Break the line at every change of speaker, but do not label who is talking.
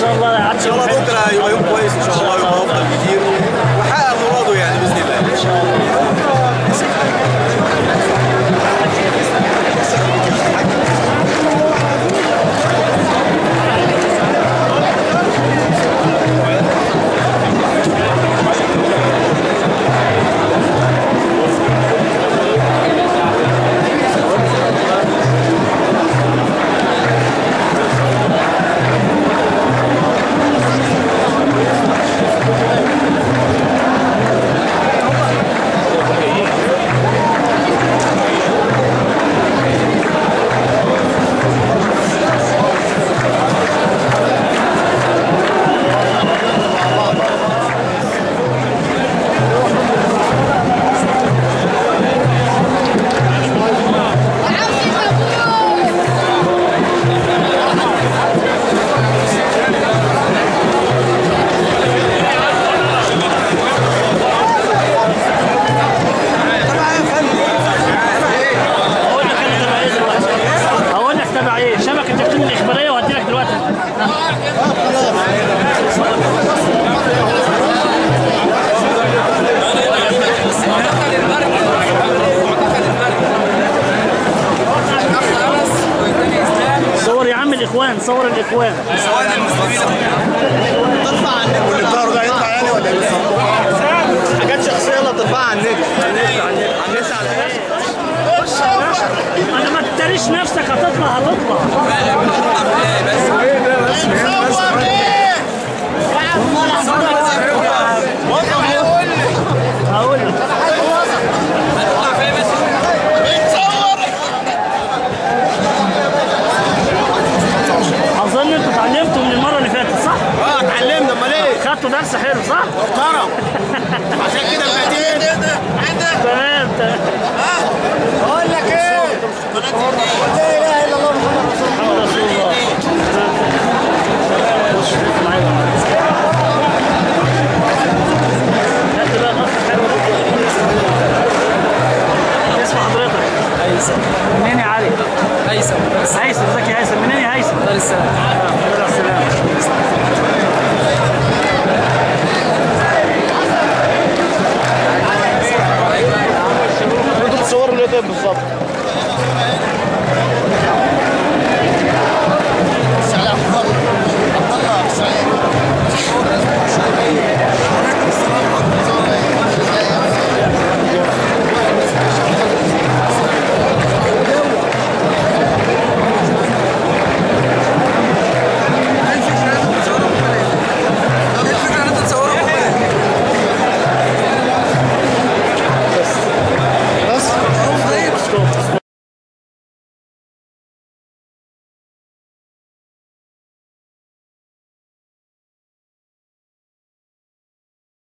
شاء الله
ان شاء الله بكره يبقى يوم كويس ان شاء الله يبقى افضل كتير وحقق مراده يعني باذن الله ان شاء الله
هقول لك انا تبع ايه دلوقتي هقول لك تبع ايه شبكه التكتيم الاخباريه وهدي لك دلوقتي صور يا عم الاخوان صور الاخوان
واللي بتاعه ده يطلع يعني ولا ايه؟ حاجات شخصيه لا ترفعها على النت على النت على النت على النت على النت
انا ما تتريش نفسك هتطلع هتطلع هقول لك اظن انتوا اتعلمتوا من المره اللي فاتت صح؟
اه اتعلمنا امال ايه؟
خدتوا درس حلو صح؟
محترم عشان كده بقيت
تمام تمام